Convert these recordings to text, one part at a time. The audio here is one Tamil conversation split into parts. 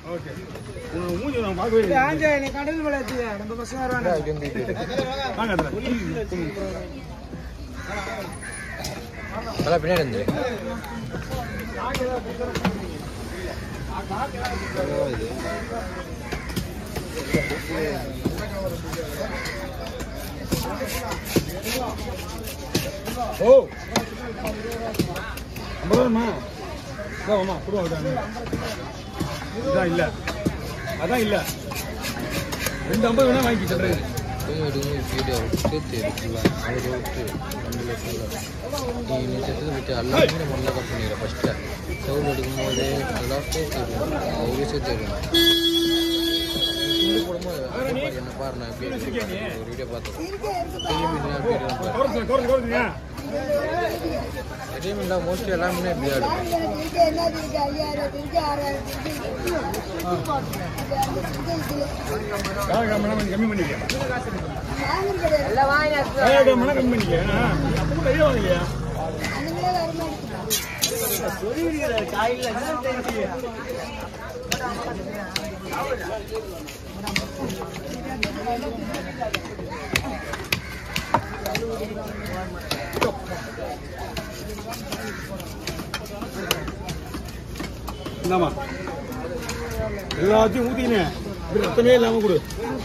ஓகே உங்க மூஞ்சி நான் பார்க்கவே இல்லை ஆஞ்சா நீ கடல் விளையாட்டு நம்ம பசங்க வருவாங்க வாங்க அதுல நல்லா பின்னாடி இருந்து ஓ ஐம்பது ரூபாமா இதாம்மா கொடுவாங்க இதான் இல்லை அதான் இல்லை ரெண்டு ஐம்பது வேணா வாங்கி சொல்றேன் வீடியோ விட்டு இருக்குல்ல அவரை விட்டு ரெண்டு லட்சம் நீ நிச்சயத்தில் விட்டு எல்லாமே மொல்ல கட் பண்ணிடுற ஃபஸ்ட்டு சவுண்ட் எடுக்கும்போது நல்லா சேர்த்துருவோம் ஒரு சேர்த்துருவோம் போடும்போது என்ன பாரு நான் எப்படி எடுக்கிறேன். ஒரு வீடியோ பார்த்தேன் பெரிய மீன் எப்படி எடுக்கிறேன் பாரு. குறைச்சு குறைச்சு குறைச்சுங்க பெரிய மீன்லாம் மோஸ்ட்லி எல்லாமே இப்படி ஆடும் காலக்காம கொஞ்சம் கம்மி பண்ணிக்க காலக்காம கம்மி பண்ணிக்க ஆ, அப்போ கையில் வாங்கலையா இந்தாம்மா எல்லாத்தையும் ஊத்திக்கினே இப்படி ரத்தமே இல்லாம கொடு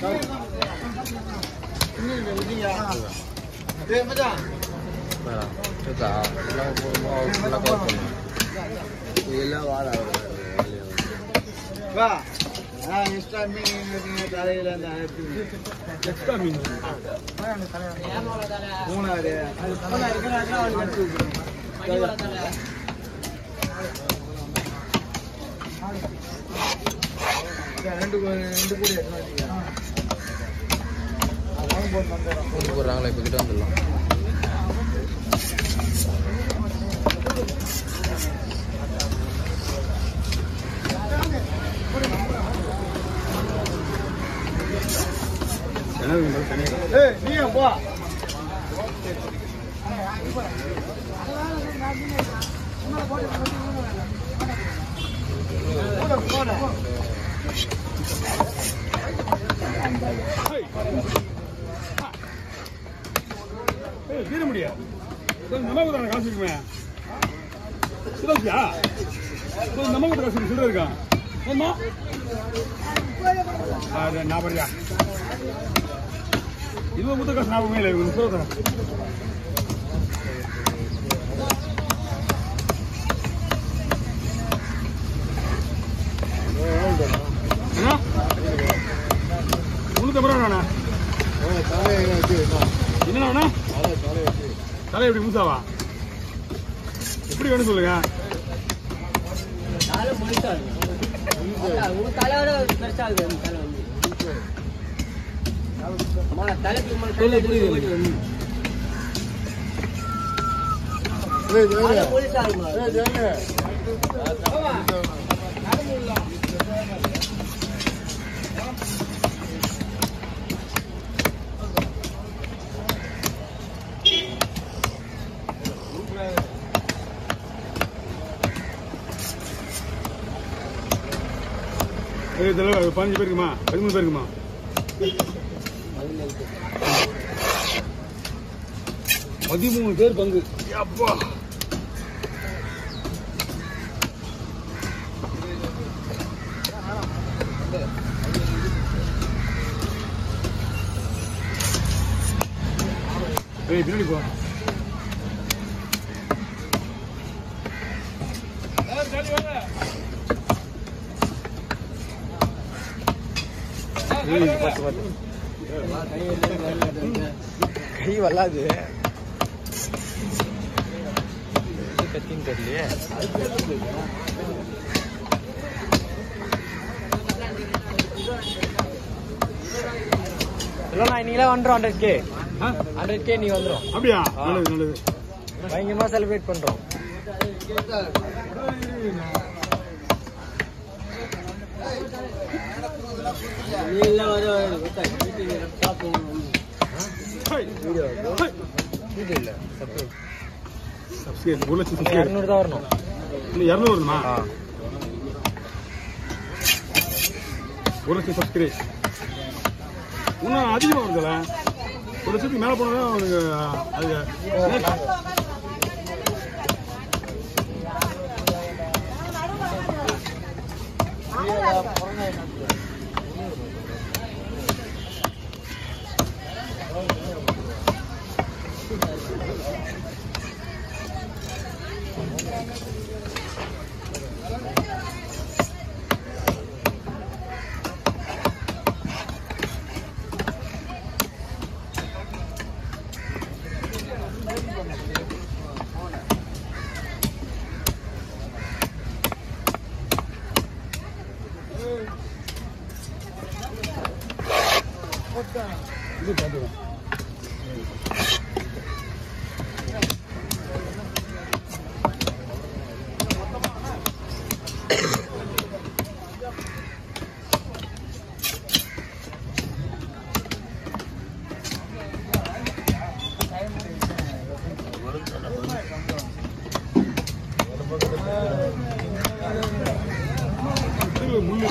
வேணாம். இருக்கா? எல்லாம் போடும்போது அவர் ஃபுல்லாக கவர் பண்ணும் இதெல்லாம் வாழ வா எக்ஸ்ட்ரா மீன் தலையில அந்த எக்ஸ்ட்ரா மீன் மூணாவது ரெண்டு ரெண்டு கூடி கொண்டு போடுறாங்களா இப்போ கிட்ட வந்துடலாம் கிணறு மீன் தனியாக ஏய் நீயே போ ஏய் தீர முடியாது நம்ம கூட காசு இருக்குமே சுதாசியா நம்ம கூட காசு சொல்ற இருக்கா ஆமா அது ஞாபகம் இது முத்த காசு ஞாபகமே இல்லை இவங்க சொல்றேன் என்ன முன்னூத்தி ரூபா வேணா என்ன வேணா தலை எப்படி மூசாவா எப்படி வேணும் சொல்லுங்க சொல்லு புரியுது ஏய் தலைவர் பதினஞ்சு பேர் இருக்குமா பதிமூணு பேர் இருக்குமா பதிமூணு பேர் பங்கு அப்பா ஏய் பின்னாடி போ ஏய், பார்த்து, பார்த்து. கை வல்லாது கத்தின்னு தெரியலையே இல்லைண்ணா நீங்களே வந்துடும் ஹண்ட்ரட் கே ஆ? ஹண்ட்ரட் கே நீ வந்துடும் அப்படியா ஆ. நல்லது நல்லது பயங்கரமாக செலிப்ரேட் பண்ணுறோம் ஹை. ஹை. இது இல்லை சப்ஸ்கிரைப் சப்ஸ்கிரைப் ஒரு லட்சம் சப்ஸ்கிரைப் இரநூறு தான் வரணும் இல்லை இரநூறு வருமா ஆ ஒரு லட்சம் சப்ஸ்கிரைப் இன்னும் அதிகமாக வருதுல்ல ஒரு லட்சத்துக்கு மேலே போனால் அவனுக்கு அது இது பார்த்துக்கலாம் இது முள்ளு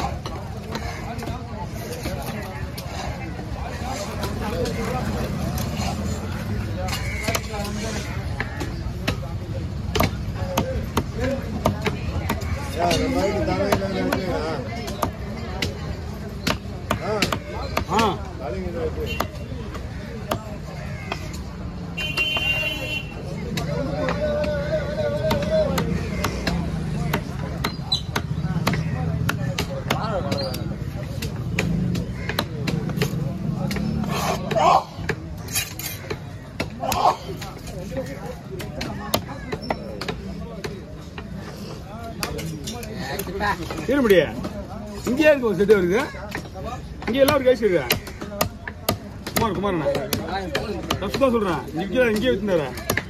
யார் இந்த மாதிரி தலையில இருக்குங்களா ஆ ஆ தலைங்க இருக்கு இருமுடிய இங்கேயே இருக்கு ஒரு செட்டு வருது இங்கே எல்லாம் ஒரு கைஸ் இருக்கு குமார் குமார் தப்பு தான் சொல்றேன் இங்கே இங்கேயே வச்சுருந்தாரு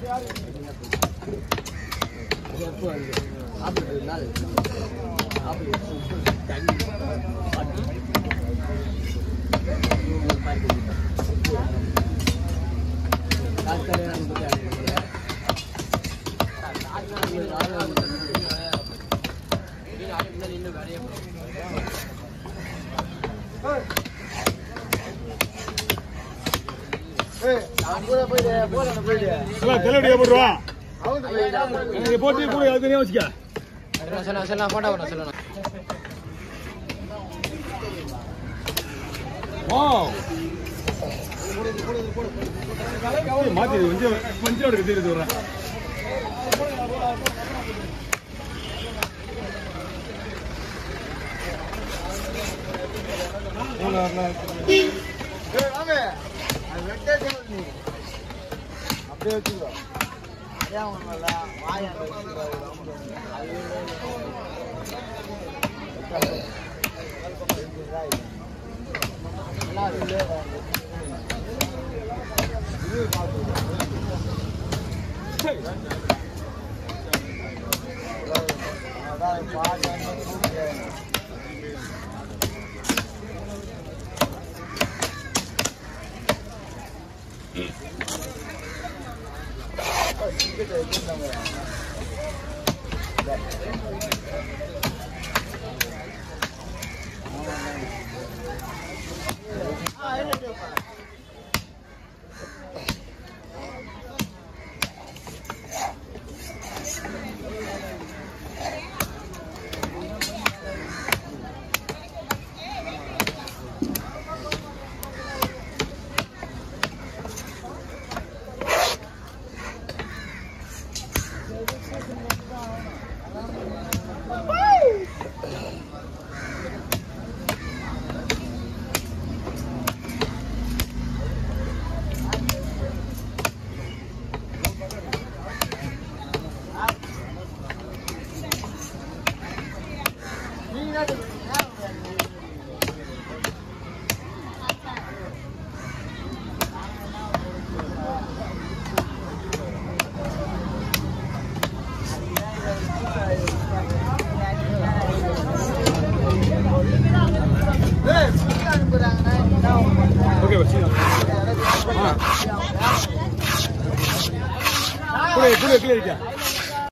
ஏய் நான் கூட போயிடு போறேன் போயிடு எல்லாம் தலைவடியா போடுவா அவங்க போயிடு இதை போட்டு கூட அது தனியாக வச்சுக்க சொல்லலாம் சொல்லலாம் ஃபோட்டோ பண்ண சொல்லலாம் வாவ் மாத்தி கொஞ்சம் கொஞ்சம் எடுக்க தெரியுது வர்றேன் ஏய் வாங்க அது வெட்டே சொல்லு நீ அப்படியே வச்சுக்கோ ஏன் ஒண்ணுமில்ல வாயாண்ட வச்சுக்கோ அது எல்லாம் இதுலயே வாங்க. இது பார்த்து அதான் பாட்டு ஓகே வச்சு கூட கூட கீழே இருக்க